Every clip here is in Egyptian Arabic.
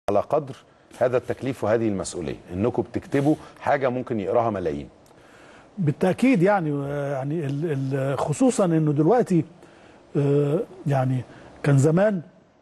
على قدر هذا التكليف وهذه المسؤوليه انكم بتكتبوا حاجه ممكن يقراها ملايين بالتاكيد يعني يعني ال- ال- خصوصا انه دلوقتي آه، يعني كان زمان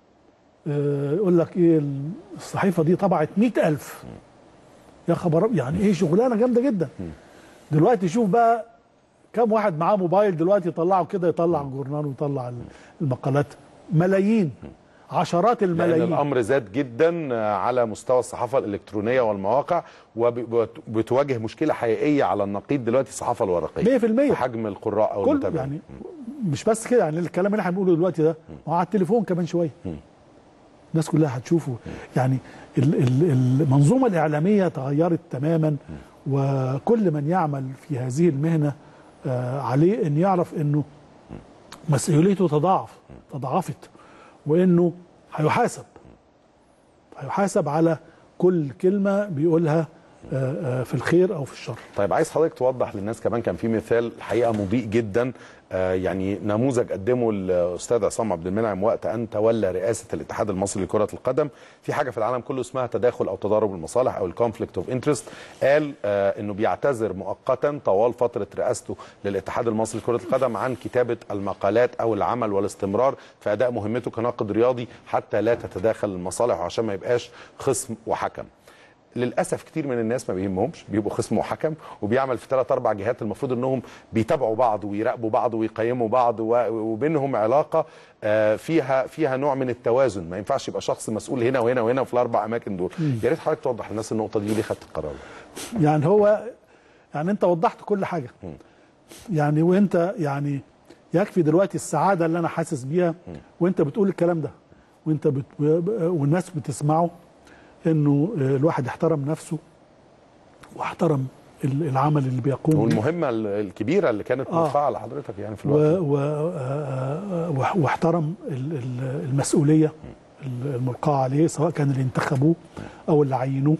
آه، يقول لك ايه الصحيفه دي طبعت مئة ألف يا خبر أب- يعني ايه شغلانه جامده جدا دلوقتي شوف بقى كم واحد معاه موبايل دلوقتي يطلعه كده يطلع الجورنال ويطلع المقالات ملايين عشرات لان الملايين الامر زاد جدا على مستوى الصحافه الالكترونيه والمواقع وبتواجه مشكله حقيقيه على النقيض دلوقتي الصحافه الورقيه 100% في حجم القراء او كل المتابعين يعني مش بس كده يعني الكلام اللي احنا بنقوله دلوقتي ده ما هو على التليفون كمان شويه الناس كلها هتشوفه يعني ال- ال- المنظومه الاعلاميه تغيرت تماما وكل من يعمل في هذه المهنه آه، عليه ان يعرف انه مسؤوليته تضاعف تضاعفت وانه هيحاسب هيحاسب على كل كلمه بيقولها آه، آه، في الخير او في الشر طيب عايز حضرتك توضح للناس كمان كان في مثال الحقيقه مضيء جدا آه، يعني نموذج قدمه الاستاذ عصام عبد المنعم وقت ان تولى رئاسه الاتحاد المصري لكره القدم في حاجه في العالم كله اسمها تداخل او تضارب المصالح او الكونفليكت اوف انترست قال آه، انه بيعتذر مؤقتا طوال فتره رئاسته للاتحاد المصري لكره القدم عن كتابه المقالات او العمل والاستمرار في اداء مهمته كناقد رياضي حتى لا تتداخل المصالح وعشان ما يبقاش خصم وحكم للاسف كتير من الناس ما بيهمهمش بيبقوا خصم وحكم وبيعمل في ثلاث اربع جهات المفروض انهم بيتابعوا بعض ويراقبوا بعض ويقيموا بعض و- وبينهم علاقه آه، فيها فيها نوع من التوازن ما ينفعش يبقى شخص مسؤول هنا وهنا وهنا في الاربع اماكن دول يا ريت حضرتك توضح للناس النقطه دي ليه خدت القرار ده؟ يعني هو يعني انت وضحت كل حاجه يعني وانت يعني يكفي دلوقتي السعاده اللي انا حاسس بيها وانت بتقول الكلام ده وانت بت والناس بتسمعه انه الواحد احترم نفسه واحترم ال- العمل اللي بيقوم بيه والمهمه ال- الكبيره اللي كانت آه. مرفعه لحضرتك يعني في و الوقت ده. و آه، آه، واحترم ال- ال- المسؤوليه الملقاه عليه سواء كان اللي انتخبوه او اللي عينوه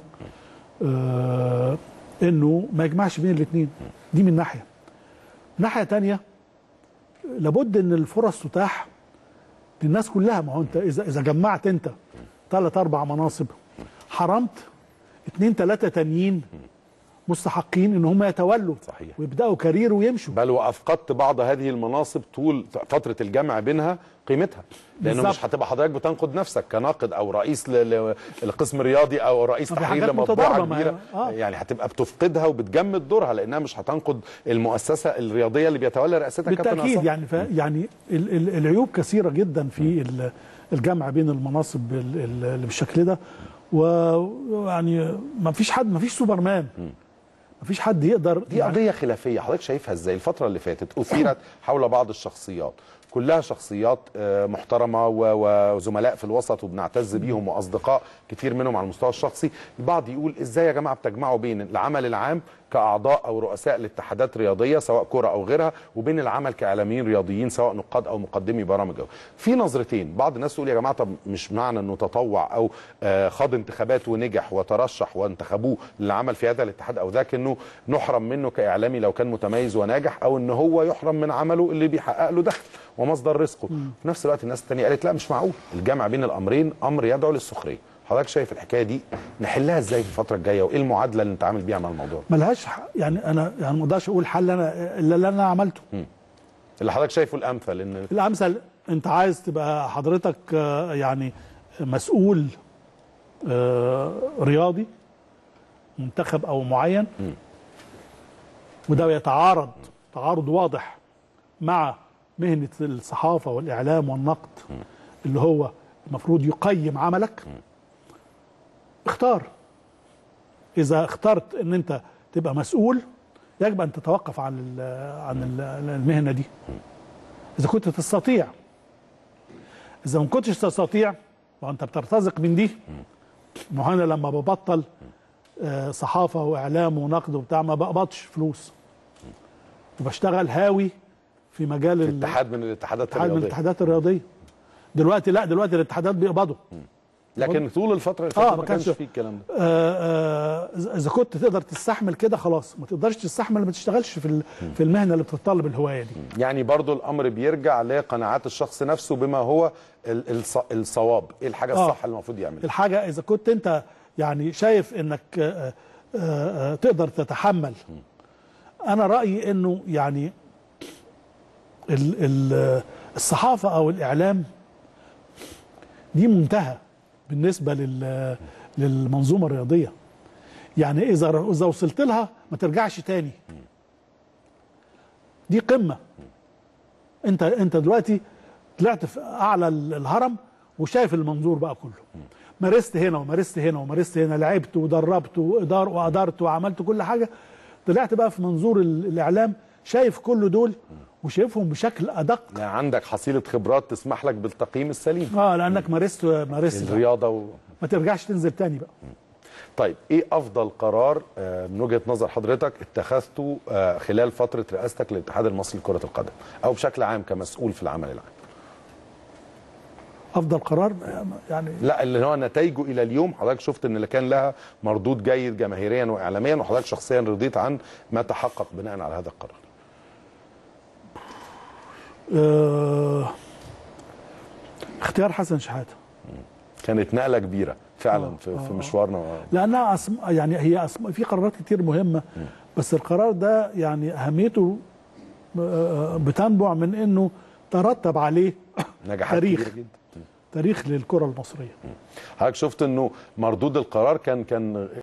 آه، انه ما يجمعش بين الاثنين دي من ناحيه ناحيه تانية لابد ان الفرص تتاح للناس كلها ما هو انت اذا اذا جمعت انت ثلاث اربع مناصب حرمت اثنين ثلاثه تانيين مستحقين ان هم يتولوا صحيح. ويبداوا كارير ويمشوا بل وافقدت بعض هذه المناصب طول فتره الجمع بينها قيمتها لانه بالظبط. مش هتبقى حضرتك بتنقد نفسك كناقد او رئيس ل- ل- القسم الرياضي او رئيس ما في تحرير حاجات لمطبوعه متضاربة، ما هي- كبيره آه. يعني هتبقى بتفقدها وبتجمد دورها لانها مش هتنقد المؤسسه الرياضيه اللي بيتولى رئاستها كابتن بالتاكيد عصام. يعني ف يعني ال- ال- العيوب كثيره جدا في ال- الجمع بين المناصب ال- ال- اللي بالشكل ده ويعني ما فيش حد ما فيش سوبرمان ما فيش حد يقدر دي يعني قضيه خلافيه حضرتك شايفها ازاي الفتره اللي فاتت اثيرت حول بعض الشخصيات كلها شخصيات آه، محترمه و- وزملاء في الوسط وبنعتز بيهم واصدقاء كتير منهم على المستوى الشخصي البعض يقول ازاي يا جماعه بتجمعوا بين العمل العام كاعضاء او رؤساء لاتحادات رياضيه سواء كره او غيرها وبين العمل كاعلاميين رياضيين سواء نقاد او مقدمي برامج أو. في نظرتين بعض الناس تقول يا جماعه طب مش معنى انه تطوع او آه، خاض انتخابات ونجح وترشح وانتخبوه للعمل في هذا الاتحاد او ذاك انه نحرم منه كاعلامي لو كان متميز وناجح او ان هو يحرم من عمله اللي بيحقق له دخل ومصدر رزقه في نفس الوقت الناس الثانيه قالت لا مش معقول الجمع بين الامرين امر يدعو للسخريه حضرتك شايف الحكايه دي نحلها ازاي في الفتره الجايه وايه المعادله اللي نتعامل بيها مع الموضوع ملهاش ح- يعني انا يعني ما اقدرش اقول حل انا الا اللي انا عملته اللي حضرتك شايفه الامثل ان الامثل انت عايز تبقى حضرتك آه، يعني مسؤول آه، رياضي منتخب او معين وده يتعارض تعارض واضح مع مهنه الصحافه والاعلام والنقد اللي هو المفروض يقيم عملك اختار اذا اخترت ان انت تبقى مسؤول يجب ان تتوقف عن ال- عن ال- المهنه دي اذا كنت تستطيع اذا ما كنتش تستطيع وانت بترتزق من دي ما هو انا لما ببطل آه، صحافه واعلام ونقد وبتاع ما بقبضش فلوس وبشتغل هاوي في مجال ال- اتحاد من الاتحادات اتحاد من الرياضيه الاتحادات الرياضيه دلوقتي لا دلوقتي الاتحادات بيقبضوا لكن طول الفتره اللي آه، فاتت ما ما كانش كانش- فيه الكلام ده آه، آه، اذا كنت تقدر تستحمل كده خلاص ما تقدرش تستحمل ما تشتغلش في ال- في المهنه اللي بتتطلب الهوايه دي يعني برضو الامر بيرجع لقناعات الشخص نفسه بما هو ال- الص- الصواب ايه الحاجه آه. الصح اللي المفروض يعملها الحاجه اذا كنت انت يعني شايف انك آه، آه، آه، تقدر تتحمل انا رايي انه يعني ال- ال- الصحافه او الاعلام دي منتهى بالنسبه لل للمنظومه الرياضيه يعني اذا اذا وصلت لها ما ترجعش تاني دي قمه انت انت دلوقتي طلعت في اعلى الهرم وشايف المنظور بقى كله مارست هنا ومارست هنا ومارست هنا لعبت ودربت وادار وادرت وعملت كل حاجه طلعت بقى في منظور ال- الاعلام شايف كل دول وشايفهم بشكل ادق يعني عندك حصيله خبرات تسمح لك بالتقييم السليم اه لانك مارست مارست بقى. الرياضه و... ما ترجعش تنزل تاني بقى طيب ايه افضل قرار آه، من وجهه نظر حضرتك اتخذته آه، خلال فتره رئاستك للاتحاد المصري لكره القدم او بشكل عام كمسؤول في العمل العام افضل قرار يعني لا اللي هو نتائجه الى اليوم حضرتك شفت ان اللي كان لها مردود جيد جماهيريا واعلاميا وحضرتك شخصيا رضيت عن ما تحقق بناء على هذا القرار آه اختيار حسن شحاته كانت نقله كبيره فعلا آه، في, في آه. مشوارنا لانها أسم... يعني هي أسم... في قرارات كتير مهمه بس القرار ده يعني اهميته آه، بتنبع من انه ترتب عليه نجاحات تاريخ. كبيره جدا تاريخ للكره المصريه حضرتك شفت انه مردود القرار كان كان